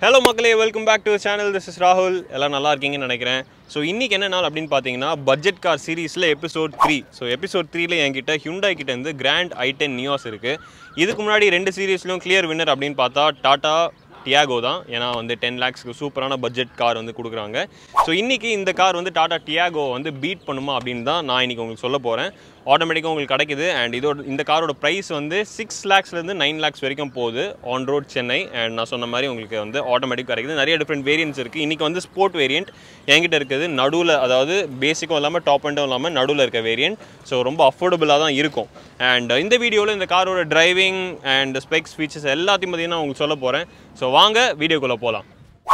hello மக்களே welcome back to channel this is ராகுல் எல்லாம் நல்லா இருக்கீங்கன்னு நினைக்கிறேன் ஸோ இன்றைக்கி என்ன நாள் அப்படின்னு பார்த்தீங்கன்னா பட்ஜெட் கார் சீரிஸில் எபிசோட் த்ரீ ஸோ எபிசோட் த்ரீல என்கிட்ட ஹியூண்டாய் கிட்ட இருந்து கிராண்ட் ஐ டென் நியோஸ் இருக்குது இதுக்கு முன்னாடி ரெண்டு சீரீஸ்லையும் கிளியர் வின்னர் அப்படின்னு பார்த்தா டாடா டியாகோ தான் ஏன்னா வந்து டென் லேக்ஸ்க்கு சூப்பரான பட்ஜெட் கார் வந்து கொடுக்குறாங்க ஸோ இன்றைக்கி இந்த கார் வந்து டாடா டியாகோ வந்து பீட் பண்ணுமா அப்படின்னு தான் நான் இன்றைக்கி உங்களுக்கு சொல்ல போகிறேன் ஆட்டோமேட்டிக்காக உங்களுக்கு கிடைக்குது அண்ட் இதோட இந்த காரோட ப்ரைஸ் வந்து சிக்ஸ் லேக்ஸ்லேருந்து நைன் லேக்ஸ் வரைக்கும் போகுது ஆன் ரோட் சென்னை அண்ட் நான் சொன்ன மாதிரி உங்களுக்கு வந்து ஆட்டோமேட்டிக் கிடைக்குது நிறைய டிஃப்ரெண்ட் வேரியன்ட்ஸ் இருக்குது இன்றைக்கி வந்து ஸ்போர்ட் வேரியன்ட் என்கிட்ட இருக்குது நடுவில் அதாவது பேசிக்கும் இல்லாமல் டாப் அண்டும் இல்லாமல் நடுவில் இருக்க வேரியன்ட் ஸோ ரொம்ப அஃபோர்டபுளாக தான் இருக்கும் அண்ட் இந்த வீடியோவில் இந்த காரோட டிரைவிங் அண்ட் ஸ்பெக்ஸ் ஃபீச்சர்ஸ் எல்லாத்தையும் பற்றி நான் உங்களுக்கு சொல்ல போகிறேன் ஸோ வாங்க வீடியோக்குள்ளே போகலாம்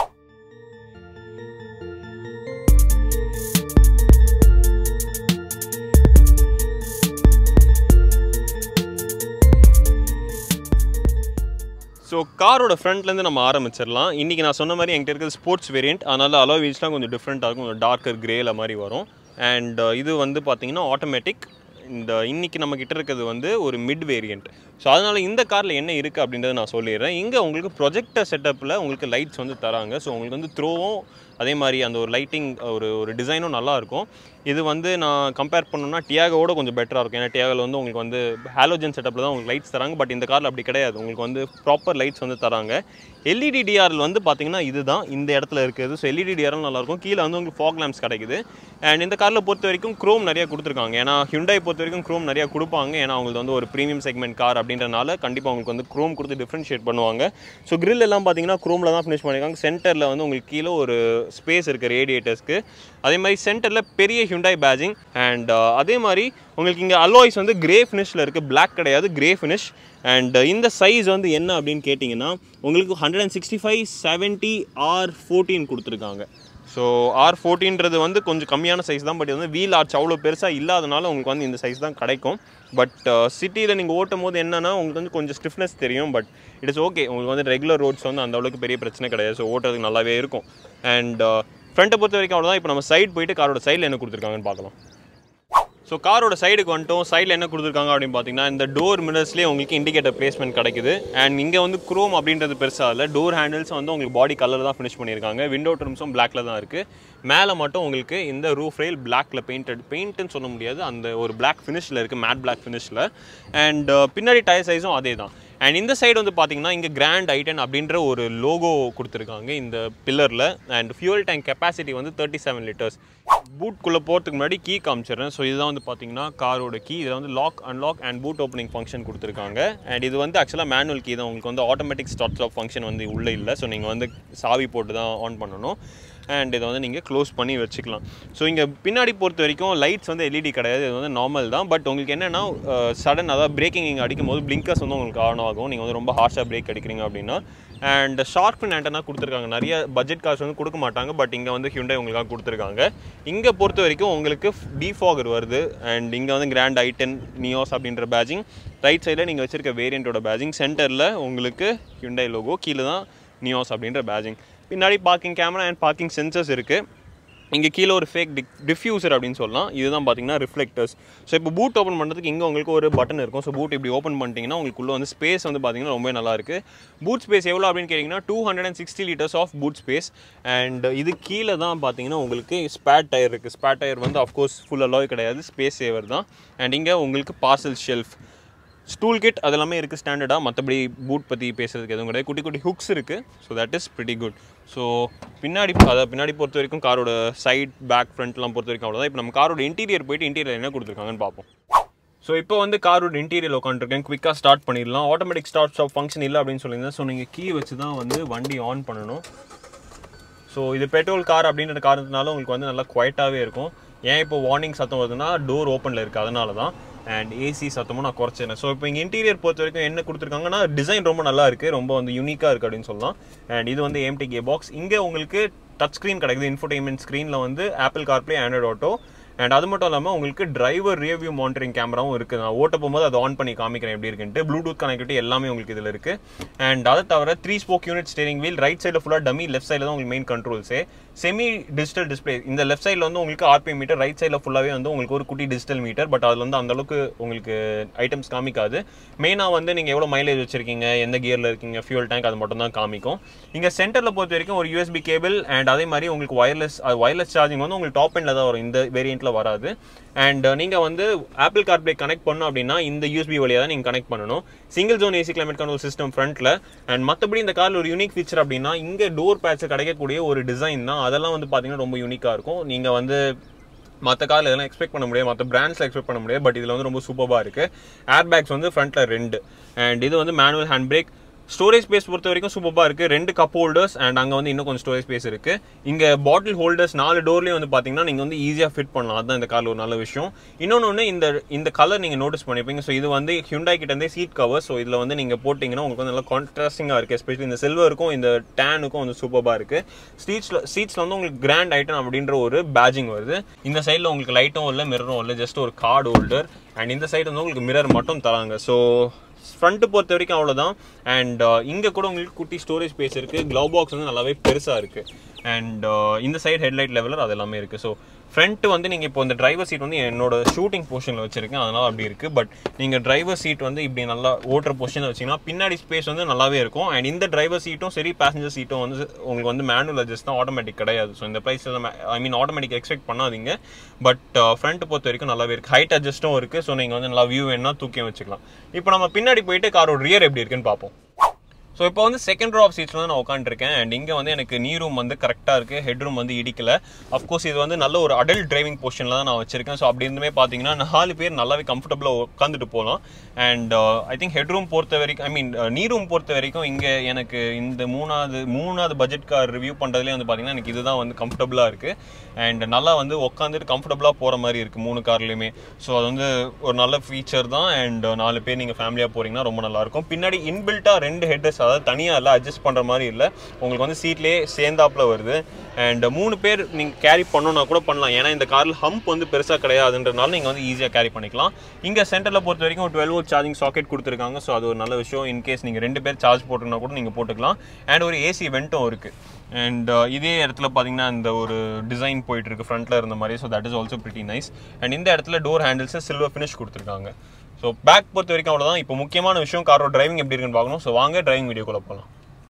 ஸோ காரோட ஃப்ரண்ட்லேருந்து நம்ம ஆரம்பிச்சிடலாம் இன்றைக்கி நான் சொன்ன மாதிரி என்கிட்ட இருக்கிறது ஸ்போர்ட்ஸ் வேரியன்ட் அதனால் அலோ வீல்ஸ்லாம் கொஞ்சம் டிஃப்ரெண்ட்டாக இருக்கும் கொஞ்சம் டார்க்கர் கிரேல மாதிரி வரும் அண்ட் இது வந்து பார்த்தீங்கன்னா ஆட்டோமேட்டிக் இந்த இன்னைக்கு நம்ம கிட்ட இருக்கிறது வந்து ஒரு மிட் வேரியன்ட் ஸோ அதனால் இந்த காரில் என்ன இருக்குது அப்படின்றத நான் சொல்லிடுறேன் இங்கே உங்களுக்கு ப்ரொஜெக்டர் செட்டப்பில் உங்களுக்கு லைட்ஸ் வந்து தராங்க ஸோ உங்களுக்கு வந்து த்ரோவும் அதே மாதிரி அந்த ஒரு லைட்டிங் ஒரு ஒரு டிசைனும் நல்லா இருக்கும் இது வந்து நான் கம்பேர் பண்ணணும்னா டியாகோட கொஞ்சம் பெட்டராக இருக்கும் ஏன்னா டியாகோவில் வந்து உங்களுக்கு வந்து ஹாலோஜன் செட்டப்பில் தான் உங்களுக்கு லைட்ஸ் தராங்க பட் இந்த காரில் அப்படி கிடையாது உங்களுக்கு வந்து ப்ராப்பர் லைட்ஸ் வந்து தராங்க எல்இடி டிஆர்எல் வந்து பார்த்தீங்கன்னா இதுதான் இந்த இடத்துல இருக்குது ஸோ எல்இடி டிஆர்எல் நல்லாயிருக்கும் கீழே வந்து உங்களுக்கு ஃபாக் லேம்ப்ஸ் கிடைக்குது அண்ட் இந்த காரில் பொறுத்த வரைக்கும் க்ரோம் நிறைய கொடுத்துருக்காங்க ஏன்னா ஹிண்டாய் பொறுத்த வரைக்கும் க்ரோம் நிறைய கொடுப்பாங்க ஏன்னா அவங்களுக்கு வந்து ஒரு ப்ரீமியம் செக்மெண்ட் கார் அப்படின்றனால கண்டிப்பாக உங்களுக்கு வந்து க்ரோம் கொடுத்து டிஃப்ரென்ஷியேட் பண்ணுவாங்க ஸோ grill எல்லாம் பார்த்தீங்கன்னா க்ரோமில் தான் ஃபினிஷ் பண்ணியிருக்காங்க சென்டரில் வந்து உங்களுக்கு கீழே ஒரு ஸ்பேஸ் இருக்குது ரேடியேட்டர்ஸ்க்கு அதே மாதிரி சென்டரில் பெரிய ஹிண்டாய் பேஜிங் அண்ட் அதே மாதிரி உங்களுக்கு இங்கே அலோய்ஸ் வந்து கிரே ஃபினிஷில் இருக்குது Black கிடையாது கிரே ஃபினிஷ் அண்ட் இந்த சைஸ் வந்து என்ன அப்படின்னு கேட்டிங்கன்னா உங்களுக்கு hundred and sixty five seventy R fourteen கொடுத்துருக்காங்க ஸோ ஆர் ஃபோர்டீன்றது வந்து கொஞ்சம் கம்மியான சைஸ் தான் பட் இது வந்து வீல் ஆர்ச் அவ்வளோ பெருசாக இல்லாதனால உங்களுக்கு வந்து இந்த சைஸ் தான் கிடைக்கும் பட் சிட்டியில் நீங்கள் ஓட்டும் போது என்னன்னா உங்களுக்கு வந்து கொஞ்சம் ஸ்டிஃப்னஸ் தெரியும் பட் இட் இஸ் ஓகே உங்களுக்கு வந்து ரெகுலர் ரோட்ஸ் வந்து அந்த அளவுக்கு பெரிய பிரச்சனை கிடையாது ஸோ ஓட்டுறதுக்கு நல்லாவே இருக்கும் அண்ட் ஃப்ரண்ட்டை பொறுத்த வரைக்கும் அவ்வளோதான் இப்போ நம்ம சைடு போயிட்டு காரோட சைடில் என்ன கொடுத்துருக்காங்கன்னு பார்க்கலாம் ஸோ காரோட சைடுக்கு வந்துட்டோம் சைடில் என்ன கொடுத்துருக்காங்க அப்படின்னு பார்த்தீங்கன்னா இந்த டோர் மிரர்ஸ்லேயே உங்களுக்கு இண்டிகேட்டர் பிளேஸ்மெண்ட் கிடைக்குது அண்ட் இங்கே வந்து குரோம் அப்படின்றது பெருசாக இல்லை டோர் ஹேண்டில்ஸ் வந்து உங்களுக்கு பாடி கலர் தான் ஃபினிஷ் பண்ணியிருக்காங்க விண்டோ ட்ரிம்ஸும் பிளாக்ல தான் இருக்குது மேலே மட்டும் உங்களுக்கு இந்த ரூஃப் ரெயில் பிளாக்ல பெயிண்டட் பெயிண்ட்னு சொல்ல முடியாது அந்த ஒரு பிளாக் ஃபினிஷில் இருக்குது மேட் பிளாக் ஃபினிஷில் அண்ட் பின்னாடி டயர் சைஸும் அதே தான் அண்ட் இந்த சைடு வந்து பார்த்தீங்கன்னா இங்கே கிராண்ட் ஐட்டன் அப்படின்ற ஒரு லோகோ கொடுத்துருக்காங்க இந்த பில்லரில் அண்ட் ஃபியூல் டேங்க் கெப்பாசிட்டி வந்து தேர்ட்டி செவன் லிட்டர்ஸ் பூட்குள்ளே போகிறதுக்கு முன்னாடி கீ காமிச்சிடுறேன் ஸோ இதுதான் வந்து பார்த்தீங்கன்னா காரோட கீ இதில் வந்து lock unlock and boot opening function கொடுத்துருக்காங்க அண்ட் இது வந்து ஆக்சுவலாக மேனுவல் கீ தான் உங்களுக்கு வந்து ஆட்டோமேட்டிக் ஸ்டார்ட் ஸ்டாப் ஃபங்க்ஷன் வந்து உள்ளே இல்லை ஸோ நீங்கள் வந்து சாவி போட்டு தான் ஆன் பண்ணணும் அண்ட் இதை வந்து நீங்கள் க்ளோஸ் பண்ணி வச்சுக்கலாம் ஸோ இங்கே பின்னாடி பொறுத்த வரைக்கும் லைட்ஸ் வந்து எல்இடி கிடையாது இது வந்து நார்மல் தான் பட் உங்களுக்கு என்னென்னா சடன் அதாவது பிரேக்கிங் இங்கே அடிக்கும் போது பிளிங்கர்ஸ் வந்து உங்களுக்கு ஆன் ஆகும் நீங்கள் வந்து ரொம்ப ஹார்ஷாக பிரேக் அடிக்கிறீங்க அப்படின்னா அண்ட் ஷார்ப் ஃபின் ஆண்டனா கொடுத்துருக்காங்க நிறைய பட்ஜெட் கார்ஸ் வந்து கொடுக்க மாட்டாங்க பட் இங்கே வந்து ஹியூண்டை உங்களுக்காக கொடுத்துருக்காங்க இங்கே பொறுத்த வரைக்கும் உங்களுக்கு டிஃபாகர் வருது அண்ட் இங்கே வந்து கிராண்ட் ஐ டென் நியோஸ் அப்படின்ற பேஜிங் ரைட் சைடில் நீங்கள் வச்சிருக்க வேரியண்ட்டோட பேஜிங் சென்டரில் உங்களுக்கு ஹியூண்டை லோகோ கீழே தான் நியோஸ் அப்படின்ற பேஜிங் பின்னாடி parking camera and parking sensors இருக்குது இங்கே கீழே ஒரு ஃபேக் டிக் டிஃப்யூசர் அப்படின்னு சொல்லலாம் இதுதான் பார்த்தீங்கன்னா ரிஃப்ளெக்டர்ஸ் ஸோ இப்போ பூட் ஓப்பன் பண்ணுறதுக்கு இங்கே உங்களுக்கு ஒரு பட்டன் இருக்கும் ஸோ பூட் இப்படி ஓப்பன் பண்ணிட்டீங்கன்னா உங்களுக்குள்ள வந்து ஸ்பேஸ் வந்து பார்த்தீங்கன்னா ரொம்ப நல்லா இருக்குது பூட் ஸ்பேஸ் எவ்வளோ அப்படின்னு கேட்டிங்கன்னா two hundred and sixty litres of boot space and இது கீழே தான் பார்த்தீங்கன்னா உங்களுக்கு ஸ்பேட் டயர் இருக்குது ஸ்பேட் டயர் வந்து அஃப்கோர்ஸ் ஃபுல் அலாய் கிடையாது ஸ்பேஸ் சேவர் தான் அண்ட் இங்கே உங்களுக்கு பார்சல் ஷெல்ஃப் ஸ்டூல் கிட் அதெல்லாமே இருக்குது ஸ்டாண்டர்டாக மற்றபடி பூட் பற்றி பேசுறதுக்கு எதுவும் கிடையாது குட்டி குட்டி ஹுக்ஸ் இருக்குது so that is pretty good so பின்னாடி அதை பின்னாடி பொறுத்த வரைக்கும் காரோட சைட் பேக் ஃப்ரண்ட்லாம் பொறுத்த வரைக்கும் அவ்வளோதான் இப்போ நம்ம காரோட இன்டீரியர் போயிட்டு இன்டீரியர் என்ன கொடுத்துருக்காங்கன்னு பார்ப்போம் ஸோ இப்போ வந்து காரோட இன்டீரியர் உட்காந்துருக்கேன் குவிக்காக ஸ்டார்ட் பண்ணிடலாம் ஆட்டோமேட்டிக் ஸ்டார்ட் ஸ்டாப் ஃபங்க்ஷன் இல்லை அப்படின்னு சொல்லியிருந்தேன் ஸோ நீங்கள் கீ வச்சு தான் வந்து வண்டி ஆன் பண்ணணும் ஸோ இது பெட்ரோல் கார் அப்படின்ற காரணத்தினால உங்களுக்கு வந்து நல்லா குவைட்டாகவே இருக்கும் ஏன் இப்போ வார்னிங் சத்தம் வருதுன்னா டோர் ஓப்பனில் இருக்குது அதனால தான் அண்ட் ஏசி சத்தமும் நான் குறைச்சிருந்தேன் ஸோ இப்போ இங்கே இன்டீரியர் பொறுத்த வரைக்கும் என்ன கொடுத்துருக்காங்கன்னா டிசைன் ரொம்ப நல்லா இருக்குது ரொம்ப வந்து யூனிக்காக இருக்குது அப்படின்னு சொல்லலாம் அண்ட் இது வந்து ஏம்டி கே பாக்ஸ் இங்கே உங்களுக்கு டச் ஸ்க்ரீன் கிடைக்குது இன்ஃபோடைன்மெண்ட் ஸ்க்ரீனில் வந்து Apple CarPlay Android Auto and அது மட்டும் இல்லாமல் உங்களுக்கு டிரைவர் ரிவ்யூ மானிட்டரிங் கேமராவும் இருக்குது நான் ஓட்ட போகும்போது அதை ஆன் பண்ணி காமிக்கிறேன் எப்படி இருக்குன்ட்டு ப்ளூடூத் கனெக்டிவிட்டி எல்லாமே உங்களுக்கு இதில் இருக்குது அண்ட் அதை தவிர three spoke unit steering wheel right சைடில் ஃபுல்லாக டம்மி லெஃப்ட் சைடில் தான் உங்களுக்கு மெயின் கண்ட்ரோல்ஸே செமி டிஜிட்டல் டிஸ்பிளே இந்த லெஃப்ட் சைடில் வந்து உங்களுக்கு ஆர்பி மீட்டர் ரைட் சைடில் ஃபுல்லாகவே வந்து உங்களுக்கு ஒரு குட்டி டிஜிட்டல் மீட்டர் பட் அதில் வந்து அந்த அளவுக்கு உங்களுக்கு ஐட்டம்ஸ் காமிக்காது மெயினாக வந்து நீங்கள் எவ்வளோ மைலேஜ் வச்சிருக்கீங்க எந்த கியரில் இருக்கீங்க ஃபியூல் டேங்க் அது மட்டும் தான் காமிக்கும் இங்கே சென்டரில் பொறுத்த வரைக்கும் ஒரு யூஎஸ்பி கேபிள் அண்ட் அதே மாதிரி உங்களுக்கு ஒயர்லெஸ் ஒயர்லெஸ் சார்ஜிங் வந்து உங்களுக்கு டாப் எண்டில் தான் வரும் இந்த வேரியண்ட்டில் வராது அண்ட் நீங்கள் வந்து ஆப்பிள் கார்ப்ளே கனெக்ட் பண்ணணும் அப்படின்னா இந்த யூஎஸ்பி வழியாக தான் நீங்கள் கனெக்ட் பண்ணணும் single zone AC climate control system ஃப்ரண்ட்டில் அண்ட் மற்றபடி இந்த காரில் ஒரு யூனிக் ஃபீச்சர் அப்படின்னா இங்கே டோர் பேட்சை கிடைக்கக்கூடிய ஒரு டிசைன் தான் அதெல்லாம் வந்து பார்த்தீங்கன்னா ரொம்ப யூனிக்காக இருக்கும் நீங்கள் வந்து மற்ற காரில் இதெல்லாம் எக்ஸ்பெக்ட் பண்ண முடியாது மற்ற பிராண்ட்ஸில் எக்ஸ்பெக்ட் பண்ண முடியாது பட் இதில் வந்து ரொம்ப சூப்பராக இருக்குது ஏர் பேக்ஸ் வந்து ஃப்ரண்ட்டில் ரெண்டு அண்ட் இது வந்து manual hand brake storage space பொறுத்த வரைக்கும் சூப்பராக இருக்குது ரெண்டு கப் ஹோல்டர்ஸ் அண்ட் அங்கே வந்து இன்னும் கொஞ்சம் ஸ்டோரேஜ் ஸ்பேஸ் இருக்குது இங்கே பாட்டில் ஹோல்டர்ஸ் நாலு டோர்லேயும் வந்து பார்த்தீங்கன்னா நீங்கள் வந்து ஈஸியாக ஃபிட் பண்ணலாம் அதுதான் இந்த காரில் ஒரு நல்ல விஷயம் இன்னொன்று ஒன்று இந்த இந்த கலர் நீங்கள் நோட்டீஸ் பண்ணிப்பீங்க ஸோ இது வந்து ஹியூண்டாய் கிட்டேருந்தே சீட் கவர் ஸோ இதில் வந்து நீங்கள் போட்டிங்கன்னா உங்களுக்கு வந்து நல்லா கான்ட்ராஸ்டிங்காக இருக்குது எஸ்பெஷலி இந்த சில்வருக்கும் இந்த டேனுக்கும் வந்து சூப்பராக இருக்குது சீட்ஸில் சீட்ஸில் வந்து உங்களுக்கு கிராண்ட் ஐட்டம் அப்படின்ற ஒரு பேஜிங் வருது இந்த சைடில் உங்களுக்கு லைட்டும் இல்லை மிரரும் இல்லை ஜஸ்ட் ஒரு கார்டு ஹோல்டர் அண்ட் இந்த சைடு வந்து உங்களுக்கு மிரர் மட்டும் தராங்க ஸோ ஃப்ரண்ட்டு பொறுத்த வரைக்கும் அவ்வளோதான் அண்ட் இங்கே கூட உங்களுக்கு குட்டி ஸ்டோரேஜ் ஸ்பேஸ் இருக்குது க்ளவ் பாக்ஸ் வந்து நல்லாவே பெருசாக இருக்குது அண்ட் இந்த சைடு ஹெட்லைட் லெவலர் அது எல்லாமே இருக்குது ஸோ ஃப்ரண்ட் வந்து நீங்கள் இப்போ இந்த டிரைவர் சீட் வந்து என்னோட ஷூட்டிங் பொசிஷனில் வச்சிருக்கேன் அதனால் அப்படி இருக்குது பட் நீங்கள் டிரைவர் சீட் வந்து இப்படி நல்லா ஓட்டுற பொசிஷனில் வச்சிங்கன்னா பின்னாடி ஸ்பேஸ் வந்து நல்லாவே இருக்கும் அண்ட் இந்த டிரைவர் சீட்டும் சரி பேசஞ்சர் சீட்டும் வந்து உங்களுக்கு வந்து மேனுவல் அட்ஜஸ்ட் தான் ஆட்டோமேட்டிக் கிடையாது ஸோ இந்த price I mean automatic expect பண்ணாதீங்க பட் ஃப்ரண்ட் பொறுத்த வரைக்கும் நல்லாவே இருக்குது ஹைட் அட்ஜஸ்ட்டும் இருக்குது ஸோ நீங்கள் வந்து நல்லா வியூ வேணா தூக்கி வச்சுக்கலாம் இப்போ நம்ம பின்னாடி போயிட்டு காரோட ரியர் எப்படி இருக்குன்னு பார்ப்போம் ஸோ இப்போ வந்து செகண்ட் ரோ ஆஃப் சீட்ஸில் வந்து நான் உட்காந்துருக்கேன் அண்ட் இங்கே வந்து எனக்கு நீ ரூம் வந்து கரெக்டாக இருக்குது ஹெட் ரூம் வந்து இடிக்கல அஃப்கோர்ஸ் இது வந்து நல்ல ஒரு அடல்ட் டிரைவிங் பொசிஷனில் தான் நான் வச்சிருக்கேன் ஸோ அப்படி இருந்துமே பார்த்தீங்கன்னா நாலு பேர் நல்லாவே கம்ஃபர்டபுளாக உட்காந்துட்டு போகலாம் and I think head room பொறுத்த வரைக்கும் ஐ மீன் நீ ரூம் பொறுத்த வரைக்கும் இங்கே எனக்கு இந்த மூணாவது மூணாவது பட்ஜெட் கார் ரிவ்யூ பண்ணுறதுலேயே வந்து பார்த்தீங்கன்னா எனக்கு இதுதான் வந்து கம்ஃபர்டபுளாக இருக்குது அண்ட் நல்லா வந்து உட்காந்துட்டு கம்ஃபர்டபுளாக போகிற மாதிரி இருக்குது மூணு கார்லையுமே ஸோ அது வந்து ஒரு நல்ல ஃபீச்சர் தான் அண்ட் நாலு பேர் நீங்கள் ஃபேமிலியாக போகிறீங்கன்னா ரொம்ப நல்லாயிருக்கும் பின்னாடி இன்பில்ட்டாக ரெண்டு ஹெட்ரஸ் அதாவது தனியாக இல்லை அட்ஜஸ்ட் பண்ணுற மாதிரி இல்லை உங்களுக்கு வந்து சீட்லேயே சேர்ந்தாப்புல வருது அண்ட் மூணு பேர் நீங்கள் கேரி பண்ணணும்னா கூட பண்ணலாம் ஏன்னா இந்த காரில் ஹம்ப் வந்து பெருசாக கிடையாதுன்றனால நீங்கள் வந்து ஈஸியாக கேரி பண்ணிக்கலாம் இங்கே சென்டரில் பொறுத்த வரைக்கும் டுவெல் வோல்ட் சார்ஜிங் சாக்கெட் கொடுத்துருக்காங்க ஸோ அது ஒரு நல்ல விஷயம் இன்கேஸ் நீங்கள் ரெண்டு பேர் சார்ஜ் போட்டுருந்தா கூட நீங்கள் போட்டுக்கலாம் அண்ட் ஒரு ஏசி வெண்ட்டும் இருக்குது அண்ட் இதே இடத்துல பார்த்தீங்கன்னா இந்த ஒரு டிசைன் போயிட்டு இருக்கு ஃப்ரண்ட்ல இருந்த மாதிரி so that is also pretty nice and இந்த இடத்துல டோர் ஹேண்டில்ஸ் சில்வர் ஃபினிஷ் கொடுத்துருக்காங்க ஸோ பேக் பொறுத்த வரைக்கும் அவ்வளோதான் இப்போ முக்கியமான விஷயம் காரோட டிரைவிங் எப்படி இருக்குன்னு பார்க்கணும் ஸோ வாங்க டிரைவிங் வீடியோக்குள்ள போகலாம்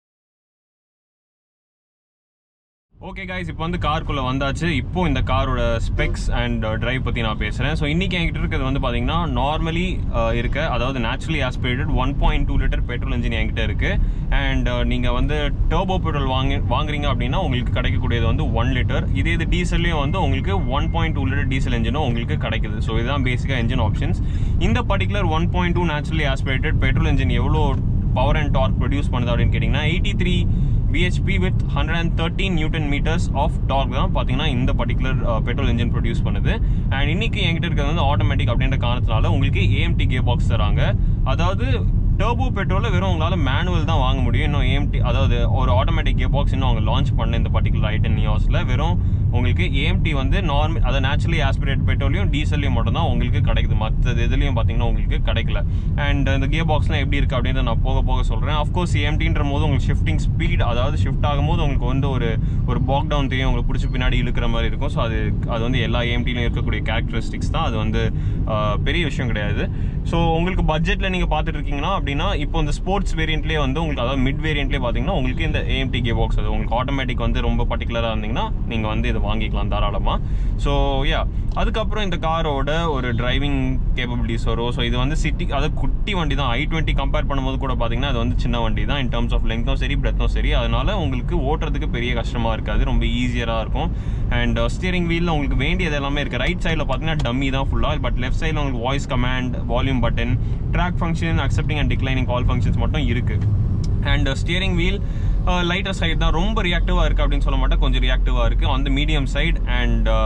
ஓகே காய்ஸ் இப்போ வந்து காருக்குள்ளே வந்தாச்சு இப்போ இந்த காரோட ஸ்பெக்ஸ் அண்ட் டிரைவ் பற்றி நான் பேசுகிறேன் ஸோ இன்றைக்கி என்கிட்ட இருக்கிறது வந்து பார்த்தீங்கன்னா நார்மலி இருக்க அதாவது naturally aspirated one point two litre petrol engine என்கிட்ட இருக்குது அண்ட் நீங்கள் வந்து டர்போ பெட்ரோல் வாங்கி வாங்குறீங்க அப்படின்னா உங்களுக்கு கிடைக்கக்கூடியது வந்து ஒன் லிட்டர் இதே இது டீசல்லையும் வந்து உங்களுக்கு one point two litre diesel இன்ஜினும் உங்களுக்கு கிடைக்குது ஸோ இதுதான் பேசிக்காக இன்ஜின் ஆப்ஷன்ஸ் இந்த particular one point two naturally aspirated petrol engine எவ்வளோ பவர் அண்ட் டார்க் ப்ரொடியூஸ் பண்ணுது அப்படின்னு கேட்டிங்கன்னா eighty three BHP with hundred and thirteen newton metres of torque தான் பார்த்தீங்கன்னா இந்த பர்டிகுலர் பெட்ரோல் இன்ஜின் ப்ரொடியூஸ் பண்ணுது அண்ட் இன்னைக்கு என்கிட்ட இருக்கிறது வந்து ஆட்டோமேட்டிக் அப்படின்ற காரணத்தினால உங்களுக்கு ஏஎம்டி கியர் பாக்ஸ் தராங்க அதாவது டர்போ பெட்ரோலில் வெறும் உங்களால் மேனுவல் தான் வாங்க முடியும் இன்னும் ஏஎம்டி அதாவது ஒரு ஆட்டோமேட்டிக் கியர் பாக்ஸ் இன்னும் அவங்க லான்ச் பண்ண இந்த பர்டிகுலர் ஐட்டன் நியாஸில் வெறும் உங்களுக்கு ஏஎம்டி வந்து நார்மல் அதை நேச்சுரலி ஆஸ்பிரேட் பெட்ரோலையும் டீசல்லையும் மட்டும் தான் உங்களுக்கு கிடைக்குது மற்ற இதுலையும் பார்த்தீங்கன்னா உங்களுக்கு கிடைக்கல அண்ட் இந்த கியர் பாக்ஸ்லாம் எப்படி இருக்குது அப்படின்றத நான் போக போக சொல்கிறேன் அஃப்கோர்ஸ் ஏஎம்டின்ற போது உங்களுக்கு ஷிஃப்டிங் ஸ்பீட் அதாவது ஷிஃப்ட் ஆகும்போது உங்களுக்கு வந்து ஒரு ஒரு பாக் டவுன் தெரியும் உங்களுக்கு பிடிச்சி பின்னாடி இழுக்கிற மாதிரி இருக்கும் ஸோ அது அது வந்து எல்லா ஏஎம்டிலையும் இருக்கக்கூடிய கேரக்டரிஸ்டிக்ஸ் தான் அது வந்து பெரிய விஷயம் கிடையாது ஸோ உங்களுக்கு பட்ஜெட்டில் நீங்கள் பார்த்துட்டு இருக்கீங்கன்னா அப்படின்னா இப்போ இந்த ஸ்போர்ட்ஸ் வேரியண்ட்லேயே வந்து உங்களுக்கு அதாவது மிட் வேரியண்ட்லேயே பார்த்தீங்கன்னா உங்களுக்கு இந்த ஏஎம்டி கே பாக்ஸ் அது உங்களுக்கு ஆட்டோமேட்டிக் வந்து ரொம்ப பர்டிகுலராக இருந்தீங்கன்னா நீங்கள் வந்து இதை வாங்கிக்கலாம் தாராளமாக ஸோ யா அதுக்கப்புறம் இந்த காரோட ஒரு டிரைவிங் கேப்பபிலிட்டிஸ் வரும் ஸோ இது வந்து சிட்டி அது குட்டி வண்டி தான் ஐ டுவெண்ட்டி கம்பேர் பண்ணும்போது கூட பார்த்தீங்கன்னா அது வந்து சின்ன வண்டி தான் இன் டர்ம்ஸ் ஆஃப் லெங்த்தும் சரி பிரெத்தும் சரி அதனால உங்களுக்கு ஓட்டுறதுக்கு பெரிய கஷ்டமாக இருக்காது ரொம்ப ஈஸியராக இருக்கும் அண்ட் ஸ்டியரிங் வீலில் உங்களுக்கு வேண்டியது எல்லாமே இருக்குது ரைட் சைடில் பார்த்தீங்கன்னா டம்மி தான் ஃபுல்லாக பட் லெஃப்ட் சைடில் உங்களுக்கு voice command volume button track function accepting and declining call functions மட்டும் இருக்குது and steering wheel lighter side தான் ரொம்ப ரியாக்டிவாக இருக்குது அப்படின்னு சொல்ல மாட்டேன் கொஞ்சம் ரியாக்டிவாக இருக்குது அந்த மீடியம் சைடு அண்ட்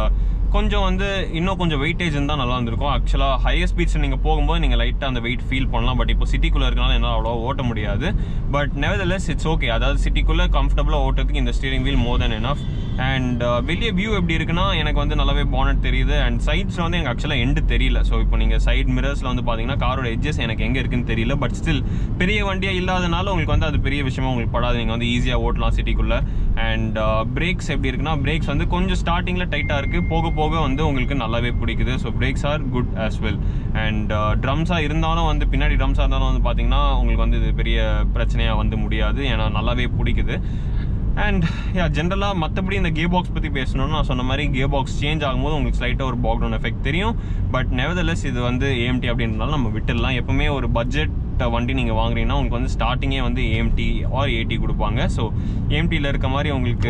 கொஞ்சம் வந்து இன்னும் கொஞ்சம் வெயிட்டேஜ் இருந்தால் நல்லா இருந்திருக்கும் ஆக்சுவலாக ஹையர் ஸ்பீட்ஸ் நீங்கள் போகும்போது நீங்கள் லைட்டாக அந்த வெயிட் ஃபீல் பண்ணலாம் பட் இப்போ சிட்டிக்குள்ளே இருக்கனால என்னால் அவ்வளோ ஓட்ட முடியாது பட் நெவர்தலெஸ் இட்ஸ் ஓகே அதாவது சிட்டிக்குள்ளே கம்ஃபர்டபுளாக ஓட்டுறதுக்கு இந்த steering wheel more than enough and வெளியே வியூ எப்படி இருக்குன்னா எனக்கு வந்து நல்லாவே பானட் தெரியுது அண்ட் சைட்ஸில் வந்து எனக்கு ஆக்சுவலாக எண்டு தெரியல ஸோ இப்போ நீங்கள் சைட் மிரர்ஸில் வந்து பார்த்தீங்கன்னா காரோட எட்ஜஸ் எனக்கு எங்கே இருக்குன்னு தெரியல பட் ஸ்டில் பெரிய வண்டியாக இல்லாதனால உங்களுக்கு வந்து அது பெரிய விஷயமா உங்களுக்கு படாது நீங்கள் வந்து ஈஸியாக ஓட்டலாம் சிட்டிக்குள்ளே அண்ட் பிரேக்ஸ் எப்படி இருக்குன்னா பிரேக்ஸ் வந்து கொஞ்சம் ஸ்டார்டிங்கில் டைட்டாக இருக்குது போக போக வந்து உங்களுக்கு நல்லாவே பிடிக்குது so brakes are good as well and ட்ரம்ஸாக இருந்தாலும் வந்து பின்னாடி ட்ரம்ஸாக இருந்தாலும் வந்து பார்த்தீங்கன்னா உங்களுக்கு வந்து இது பெரிய பிரச்சனையாக வந்து முடியாது ஏன்னா நல்லாவே பிடிக்குது அண்ட் யா ஜென்ரலாக மற்றபடி இந்த கே பாக்ஸ் பற்றி பேசணும்னு நான் சொன்ன மாதிரி கே பாக்ஸ் சேஞ்ச் ஆகும்போது உங்களுக்கு ஸ்லைட்டாக ஒரு பாக்டவுன் எஃபெக்ட் தெரியும் பட் நெவதலெஸ் இது வந்து ஏஎம்டி அப்படின்றனால நம்ம விட்டுடலாம் எப்பவுமே ஒரு பட்ஜெட் வண்டி நீங்கள் வாங்குறீங்கன்னா உங்களுக்கு வந்து ஸ்டார்டிங்கே வந்து ஏஎம்டி ஆர் ஏடி கொடுப்பாங்க ஸோ ஏஎம்டியில் இருக்க மாதிரி உங்களுக்கு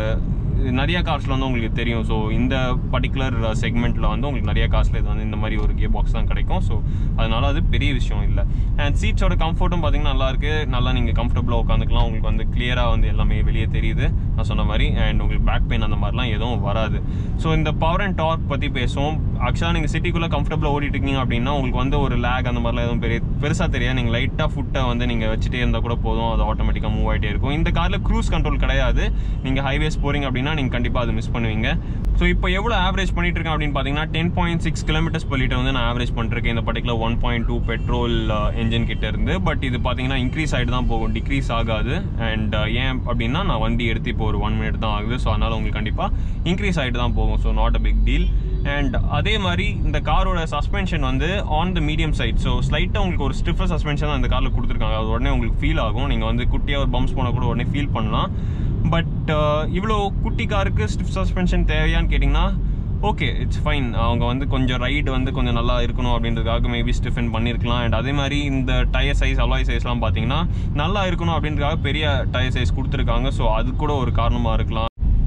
நிறைய கார்ஸில் வந்து உங்களுக்கு தெரியும் ஸோ இந்த பர்டிகுலர் செக்மெண்ட்டில் வந்து உங்களுக்கு நிறைய காசில் இது வந்து இந்த மாதிரி ஒரு கே பாக்ஸ் தான் கிடைக்கும் ஸோ அதனால அது பெரிய விஷயம் இல்லை அண்ட் சீட்ஸோட கம்ஃபர்ட்டும் பார்த்தீங்கன்னா நல்லா இருக்கு நல்லா நீங்கள் கம்ஃபர்டபுளாக உட்காந்துக்கலாம் உங்களுக்கு வந்து கிளியராக வந்து எல்லாமே வெளியே தெரியுது நான் சொன்ன மாதிரி அண்ட் உங்களுக்கு பேக் பெயின் அந்த மாதிரிலாம் எதுவும் வராது ஸோ இந்த பவர் அண்ட் டார்க் பற்றி பேசுவோம் ஆக்சுவலாக நீங்கள் சிட்டிக்குள்ளே கம்ஃபர்டபுளாக ஓடிட்டு இருக்கீங்க அப்படின்னா உங்களுக்கு வந்து ஒரு லேக் அந்த மாதிரிலாம் எதுவும் பெரிய பெருசாக தெரியாது நீங்கள் லைட்டாக ஃபுட்டை வந்து நீங்கள் வச்சுட்டே இருந்தால் கூட போதும் அது ஆட்டோமேட்டிக்காக மூவ் ஆகிட்டே இருக்கும் இந்த காரில் க்ரூஸ் கண்ட்ரோல் கிடையாது நீங்கள் ஹைவேஸ் போகிறீங்க அப்படின்னா நீங்கள் கண்டிப்பாக அது மிஸ் பண்ணுவீங்க ஸோ இப்போ எவ்வளோ ஆவரேஜ் பண்ணிட்டு இருக்கேன் அப்படின்னு பார்த்தீங்கன்னா ten point six kilometres per liter வந்து நான் ஆவரேஜ் பண்ணிருக்கேன் இந்த particular one point two petrol engine கிட்ட இருந்து பட் இது பார்த்தீங்கன்னா இன்க்ரீஸ் ஆகிட்டு தான் போகும் டிக்ரீஸ் ஆகாது அண்ட் ஏன் அப்படின்னா நான் வண்டி எடுத்து இப்போ ஒரு ஒன் மினிட் தான் ஆகுது ஸோ அதனால உங்களுக்கு கண்டிப்பாக இன்க்ரீஸ் ஆகிட்டு தான் போகும் so not a big deal and அதே மாதிரி இந்த காரோட சஸ்பென்ஷன் வந்து on the medium side so ஸ்லைட்டாக உங்களுக்கு ஒரு ஸ்டிஃபர் சஸ்பென்ஷன் தான் இந்த காரில் கொடுத்துருக்காங்க அது உடனே உங்களுக்கு ஃபீல் ஆகும் நீங்கள் வந்து குட்டியாக ஒரு பம்ப்ஸ் போனால் கூட உடனே ஃபீல் பண்ணலாம் பட் இவ்வளோ குட்டி காருக்கு ஸ்டிஃப் சஸ்பென்ஷன் தேவையான்னு கேட்டிங்கன்னா ஓகே இட்ஸ் ஃபைன் அவங்க வந்து கொஞ்சம் ரைடு வந்து கொஞ்சம் நல்லா இருக்கணும் அப்படின்றதுக்காக மேபி ஸ்டிஃபன் பண்ணியிருக்கலாம் அண்ட் அதே மாதிரி இந்த டயர் சைஸ் அலாய் சைஸ்லாம் பார்த்தீங்கன்னா நல்லா இருக்கணும் அப்படின்றதுக்காக பெரிய டயர் சைஸ் கொடுத்துருக்காங்க ஸோ அது கூட ஒரு காரணமாக இருக்கலாம்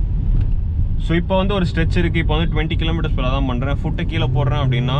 ஸோ இப்போ வந்து ஒரு ஸ்ட்ரெச் இருக்குது இப்போ வந்து டுவெண்ட்டி கிலோமீட்டர்ஸ் per hour தான் பண்ணுறேன் ஃபுட்டை கீழே போடுறேன் அப்படின்னா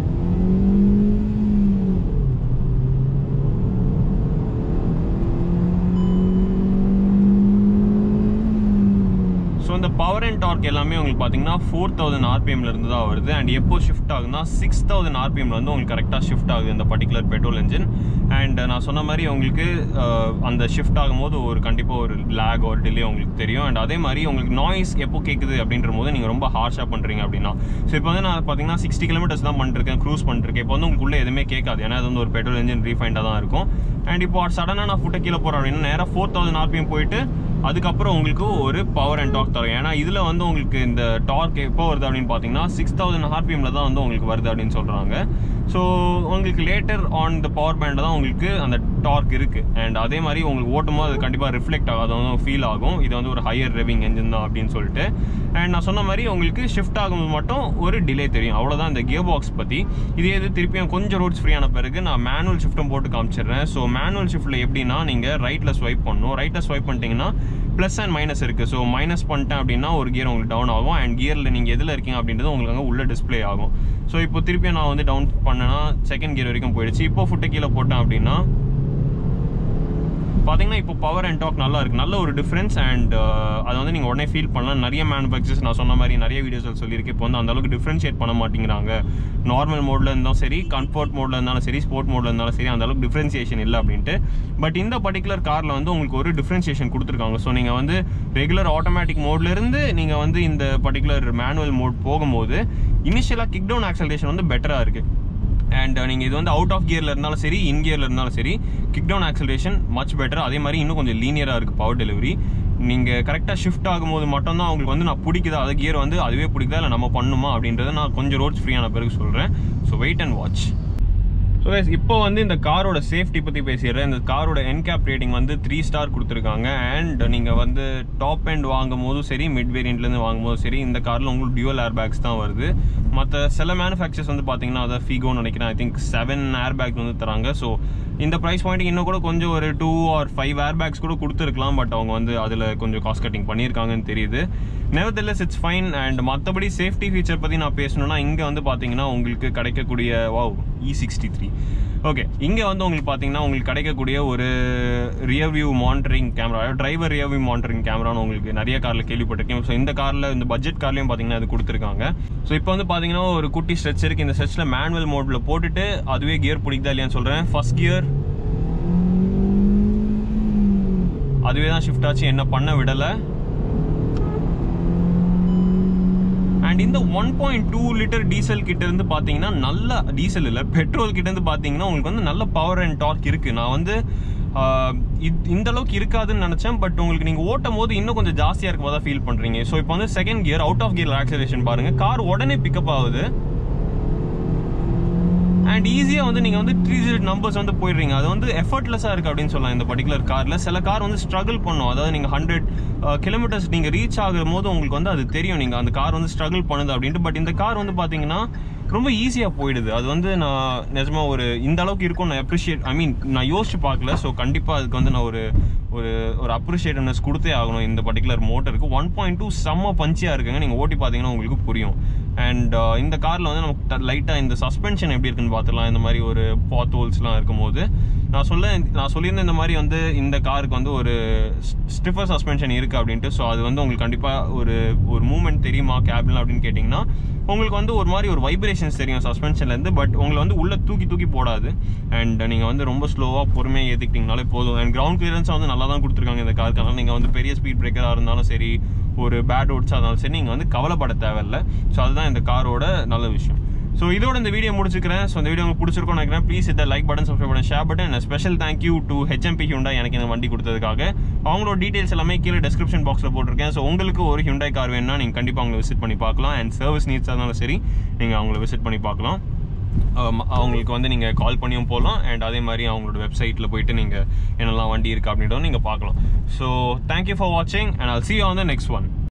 ஸோ இந்த பவர் அண்ட் டார்க் எல்லாமே உங்களுக்கு பார்த்தீங்கன்னா ஃபோர் தௌசண்ட் ஆர்பிஎம்ல இருந்து தான் வருது அண்ட் எப்போ ஷிஃப்ட் ஆகுதுன்னா சிக்ஸ் தௌசண்ட் ஆர்பிஎம்ல வந்து உங்களுக்கு கரெக்டாக ஷிஃப்ட் ஆகுது இந்த பர்டிகுலர் பெட்ரோல் இன்ஜின் அண்ட் நான் சொன்ன மாதிரி உங்களுக்கு அஹ், அந்த ஷிஃப்ட் ஆகும்போது ஒரு கண்டிப்பாக ஒரு லேக் ஒரு டிலே உங்களுக்கு தெரியும் அண்ட் அதே மாதிரி உங்களுக்கு நாய்ஸ் எப்போ கேட்குது அப்படின்ற போது நீங்கள் ரொம்ப ஹார்ஷாக பண்ணுறீங்க அப்படின்னா ஸோ இப்போ வந்து நான் பார்த்தீங்கன்னா சிக்ஸ்டி கிலோமீட்டர்ஸ் தான் பண்ணிருக்கேன் க்ரூஸ் பண்ணிருக்கேன் இப்போ வந்து உங்களுக்குள்ள எதுவுமே கேட்காது ஏன்னா அது வந்து ஒரு பெட்ரோல் இன்ஜின் ரீஃபைண்டாக தான் இருக்கும் அண்ட் இப்போ சடனாக நான் ஃபுட்டை கீழே போகிறேன் அப்படின்னா நேராக ஃபோர் தௌசண்ட் ஆர்பிஎம் போயிட்டு அதுக்கப்புறம் உங்களுக்கு ஒரு பவர் அண்ட் டார்க் தரும் ஏன்னா இதில் வந்து உங்களுக்கு இந்த டார்க் எப்போ வருது அப்படின்னு பார்த்தீங்கன்னா சிக்ஸ் தௌசண்ட் ஆர்பிஎம்ல தான் வந்து உங்களுக்கு வருது அப்படின்னு சொல்கிறாங்க ஸோ உங்களுக்கு லேட்டர் ஆன் த பவர் பேண்டில் தான் உங்களுக்கு அந்த டார்க் இருக்குது அண்ட் அதே மாதிரி உங்களுக்கு ஓட்டும் போது அது கண்டிப்பாக ரிஃப்ளெக்ட் ஆகும் அது வந்து ஃபீல் ஆகும் இது வந்து ஒரு ஹையர் ரெவிங் என்ஜின் தான் அப்படின்னு சொல்லிட்டு அண்ட் நான் சொன்ன மாதிரி உங்களுக்கு ஷிஃப்ட் ஆகும்போது மட்டும் ஒரு டிலே தெரியும் அவ்வளோதான் இந்த கியர் பாக்ஸ் பற்றி இதே இது திருப்பியும் கொஞ்சம் ரோட்ஸ் ஃப்ரீயான பிறகு நான் மேனுவல் ஷிஃப்ட்டும் போட்டு காமிச்சிடுறேன் ஸோ மேனுவல் ஷிஃப்ட்டில் எப்படின்னா நீங்கள் ரைட்டில் ஸ்வைப் பண்ணணும் ரைட்டில் ஸ்வைப் பண்ணிட்டீங்கன்னா ப்ளஸ் அண்ட் மைனஸ் இருக்குது ஸோ மைனஸ் பண்ணிட்டேன் அப்படின்னா ஒரு கியர் உங்களுக்கு டவுன் ஆகும் அண்ட் கியரில் நீங்கள் எதில் இருக்கீங்க அப்படின்றது உங்களுக்கு அங்கே உள்ள டிஸ்ப்ளே ஆகும் ஸோ இப்போ திருப்பியும் நான் வந்து டவுன் பண்ணேன்னா செகண்ட் கியர் வரைக்கும் போயிடுச்சு இப்போ ஃபுட்டை கீழே போட்டேன் அப்படின்னா பார்த்தீங்கன்னா இப்போ பவர் அண்ட் டாக் நல்லா இருக்கு நல்ல ஒரு டிஃப்ரென்ஸ் அண்ட் அதை வந்து நீங்கள் உடனே ஃபீல் பண்ணலாம் நிறைய மேனுஃபேக்சர்ஸ் நான் சொன்ன மாதிரி நிறைய வீடியோஸில் சொல்லியிருக்கேன் இப்போ வந்து அந்த அளவுக்கு டிஃப்ரென்ஷியேட் பண்ண மாட்டேங்கிறாங்க நார்மல் மோடில் இருந்தாலும் சரி கம்ஃபர்ட் மோடில் இருந்தாலும் சரி ஸ்போர்ட் மோடில் இருந்தாலும் சரி அந்த அளவுக்கு டிஃப்ரென்சியேஷன் இல்லை அப்படின்ட்டு பட் இந்த பர்டிகுலர் காரில் வந்து உங்களுக்கு ஒரு டிஃப்ரென்சியேஷன் கொடுத்துருக்காங்க ஸோ நீங்கள் வந்து ரெகுலர் ஆட்டோமேட்டிக் மோட்லேருந்து நீங்கள் வந்து இந்த பர்டிகுலர் மேனுவல் மோட் போகும்போது இனிஷியலாக கிக் டவுன் ஆக்சலேஷன் வந்து பெட்டராக இருக்குது அண்ட் நீங்கள் இது வந்து அவுட் ஆஃப் கியரில் இருந்தாலும் சரி இன் கியரில் இருந்தாலும் சரி kick down acceleration much better அதே மாதிரி இன்னும் கொஞ்சம் லீனியராக இருக்குது பவர் டெலிவரி நீங்கள் கரெக்டாக ஷிஃப்ட் ஆகும்போது மட்டும்தான் உங்களுக்கு வந்து நான் பிடிக்குதா அது கியர் வந்து அதுவே பிடிக்குதா இல்லை நம்ம பண்ணுமா அப்படின்றத நான் கொஞ்சம் ரோட்ஸ் ஃப்ரீயான பிறகு சொல்கிறேன் so wait and watch so guys இப்போ வந்து இந்த காரோட சேஃப்டி பற்றி பேசிடுறேன் இந்த காரோட என்கேப் ரேட்டிங் வந்து த்ரீ ஸ்டார் கொடுத்துருக்காங்க அண்ட் நீங்கள் வந்து டாப் எண்ட் வாங்கும் போதும் சரி மிட் வேரியண்ட்லேருந்து வாங்கும் போதும் சரி இந்த காரில் உங்களுக்கு டியூவல் ஏர் பேக்ஸ் தான் வருது மற்ற சில மேனுஃபேக்சர்ஸ் வந்து பார்த்தீங்கன்னா அதை ஃபிகோன்னு நினைக்கிறேன் I think seven airbag வந்து தராங்க ஸோ இந்த ப்ரைஸ் பாயிண்ட் இன்னும் கூட கொஞ்சம் ஒரு two or five airbags கூட கொடுத்துருக்கலாம் பட் அவங்க வந்து அதில் கொஞ்சம் காஸ்ட் கட்டிங் பண்ணியிருக்காங்கன்னு தெரியுது நெவர்தெல்லஸ் இட்ஸ் ஃபைன் அண்ட் மற்றபடி சேஃப்டி ஃபீச்சர் பற்றி நான் பேசணும்னா இங்கே வந்து பார்த்தீங்கன்னா உங்களுக்கு கிடைக்கக்கூடிய wow E sixty three okay இங்கே வந்து உங்களுக்கு பார்த்தீங்கன்னா உங்களுக்கு கிடைக்கக்கூடிய ஒரு rear view monitoring camera driver rear view monitoring கேமரான்னு உங்களுக்கு நிறைய காரில் கேள்விப்பட்டிருக்கேன் ஸோ இந்த காரில் இந்த பட்ஜெட் கார்லையும் பார்த்தீங்கன்னா அது கொடுத்துருக்காங்க ஸோ இப்போ வந்து பார்த்தீங்கன்னா ஒரு குட்டி ஸ்ட்ரெச் இருக்குது இந்த ஸ்ட்ரெச்சில் மேனுவல் மோடில் போட்டுட்டு அதுவே கியர் பிடிக்குதா இல்லையான்னு சொல்கிறேன் ஃபர்ஸ்ட் கியர் அதுவே தான் ஷிஃப்ட் ஆச்சு என்ன பண்ண விடலை அண்ட் இந்த one point two litre diesel கிட்ட இருந்து பார்த்தீங்கன்னா நல்ல டீசல் இல்லை பெட்ரோல் கிட்ட இருந்து பார்த்தீங்கன்னா உங்களுக்கு வந்து நல்ல பவர் அண்ட் டார்க் இருக்கு நான் வந்து ஆஹ், இது- இந்த அளவுக்கு இருக்காதுன்னு நினைச்சேன் பட் உங்களுக்கு நீங்க ஓட்டும் போது இன்னும் கொஞ்சம் ஜாஸ்தியா இருக்கும் போது ஃபீல் பண்றீங்க ஸோ இப்போ வந்து second gear out of gear acceleration பாருங்க கார் உடனே பிக்கப் ஆகுது அண்ட் ஈஸியாக வந்து நீங்கள் வந்து த்ரீ ஜீரோ நம்பர்ஸ் வந்து போயிடுறீங்க அது வந்து எஃபர்ட்லெஸ்ஸாக இருக்குது அப்படின்னு சொல்லலாம் இந்த பர்டிகுலர் காரில் சில கார் வந்து ஸ்ட்ரகிள் பண்ணும் அதாவது நீங்கள் ஹண்ட்ரட் கிலோமீட்டர்ஸ் நீங்கள் ரீச் ஆகும் போது உங்களுக்கு வந்து அது தெரியும் நீங்கள் அந்த கார் வந்து ஸ்ட்ரகிள் பண்ணுது அப்படின்ட்டு பட் இந்த கார் வந்து பார்த்தீங்கன்னா ரொம்ப ஈஸியாக போயிடுது அது வந்து நான் நிஜமா ஒரு இந்த அளவுக்கு இருக்கும் நான் அப்ரிஷியேட் ஐ மீன் நான் யோசிச்சு பார்க்கல ஸோ கண்டிப்பாக அதுக்கு வந்து நான் ஒரு ஒரு ஒரு அப்ரிஷியேட்டிவ்னஸ் கொடுத்தே ஆகணும் இந்த பர்டிகுலர் மோட்டருக்கு ஒன் பாயிண்ட் டூ செம்ம பஞ்சியாக இருக்குங்க நீங்கள் ஓட்டி பார்த்தீங்கன்னா உங்களுக்கு புரியும் அண்ட் இந்த காரில் வந்து நமக்கு லைட்டாக இந்த சஸ்பென்ஷன் எப்படி இருக்குன்னு பார்த்துலாம் இந்த மாதிரி ஒரு பாத் ஹோல்ஸ்லாம் இருக்கும்போது நான் சொல்ல நான் சொல்லியிருந்தேன் இந்த மாதிரி வந்து இந்த காருக்கு வந்து ஒரு ஸ்டிஃபர் சஸ்பென்ஷன் இருக்குது அப்படின்ட்டு ஸோ அது வந்து உங்களுக்கு கண்டிப்பாக ஒரு ஒரு மூமெண்ட் தெரியுமா கேபின் அப்படின்னு கேட்டிங்கன்னா உங்களுக்கு வந்து ஒரு மாதிரி ஒரு வைப்ரேஷன்ஸ் தெரியும் சஸ்பென்ஷன்லேருந்து பட் உங்களை வந்து உள்ள தூக்கி தூக்கி போடாது அண்ட் நீங்கள் வந்து ரொம்ப ஸ்லோவாக பொறுமையாக ஏற்றிக்கிட்டிங்கனாலே போதும் அண்ட் கிரவுண்ட் கிளியரன்ஸ் வந்து நல்லா தான் கொடுத்துருக்காங்க இந்த காருக்கு அதனால் நீங்கள் வந்து பெரிய ஸ்பீட் பிரேக்கராக இருந்தாலும் சரி ஒரு பேட் ஓட்ஸாக இருந்தாலும் சரி நீங்கள் வந்து கவலைப்பட தேவையில்ல ஸோ அதுதான் இந்த காரோட நல்ல விஷயம் ஸோ இதோட இந்த வீடியோ முடிச்சுக்கிறேன் ஸோ இந்த வீடியோ உங்களுக்கு பிடிச்சிருக்கும் நினைக்கிறேன் ப்ளீஸ் இந்த like button subscribe button share button special thank you to HMP Hyundai எனக்கு இந்த வண்டி கொடுத்ததுக்காக அவங்களோட டீடைல்ஸ் எல்லாமே கீழே டிஸ்கிரிப்ஷன் பாக்ஸில் போட்டிருக்கேன் ஸோ உங்களுக்கு ஒரு ஹியூண்டாய் கார் வேணும்னா நீங்கள் கண்டிப்பாக அவங்களை விசிட் பண்ணி பார்க்கலாம் அண்ட் சர்வீஸ் நீட்ஸாக இருந்தாலும் சரி நீங்கள் அவங்கள விசிட் பண்ணி பார்க்கலாம் ஆம், அவங்களுக்கு வந்து நீங்கள் கால் பண்ணியும் போகலாம் அண்ட் அதே மாதிரி அவங்களோட வெப்சைட்டில் போயிட்டு நீங்கள் என்னெல்லாம் வண்டி இருக்குது அப்படின்றதும் நீங்கள் பார்க்கலாம் ஸோ தேங்க்யூ ஃபார் வாட்சிங் and I'll see you on the next one